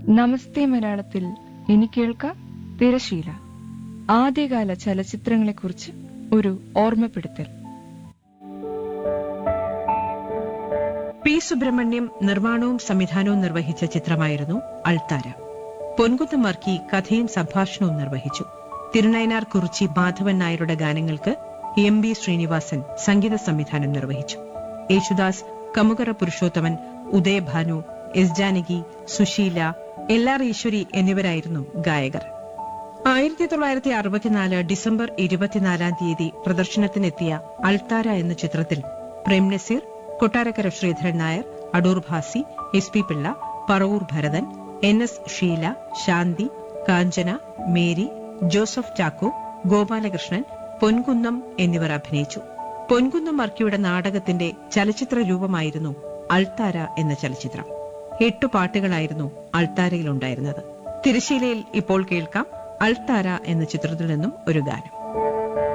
നമസ്തേ മലയാളത്തിൽ ഇനി കേൾക്കാം തിരശീല ആദ്യകാല ചലച്ചിത്രങ്ങളെക്കുറിച്ച് ഒരു ഓർമ്മപ്പെടുത്തൽ പി സുബ്രഹ്മണ്യം നിർമ്മാണവും സംവിധാനവും നിർവഹിച്ച ചിത്രമായിരുന്നു അൾത്താര പൊൻകുന്നം വർക്കി കഥയും സംഭാഷണവും നിർവഹിച്ചു തിരുനയനാർ കുറിച്ചി മാധവൻ നായരുടെ ഗാനങ്ങൾക്ക് എം ബി ശ്രീനിവാസൻ സംഗീത സംവിധാനം നിർവഹിച്ചു Yesudas Kamukara Purushothaman Udayabhanu S Janaki Susheela L R Eshwari എന്നിവരായിരുന്നു ഗായകർ ആയിരത്തി തൊള്ളായിരത്തി അറുപത്തിനാല് ഡിസംബർ ഇരുപത്തിനാലാം തീയതി പ്രദർശനത്തിനെത്തിയ അൾത്താര എന്ന ചിത്രത്തിൽ Prem Nazir Kottarakkara Sreedharan Nair Adoor Bhasi S P Pillai Paravoor Bharathan N S Sheela Shanthi Kanchana Mary Joseph Chacko Gopalakrishnan Ponkunnam എന്നിവർ അഭിനയിച്ചു പൊൻകുന്നം വർക്കിയുടെ നാടകത്തിന്റെ ചലച്ചിത്ര രൂപമായിരുന്നു അൾത്താര എന്ന ചലച്ചിത്രം എട്ടു പാട്ടുകളായിരുന്നു അൾത്താരയിലുണ്ടായിരുന്നത് തിരശീലയിൽ ഇപ്പോൾ കേൾക്കാം അൾത്താര എന്ന ചിത്രത്തിൽ നിന്നും ഒരു ഗാനം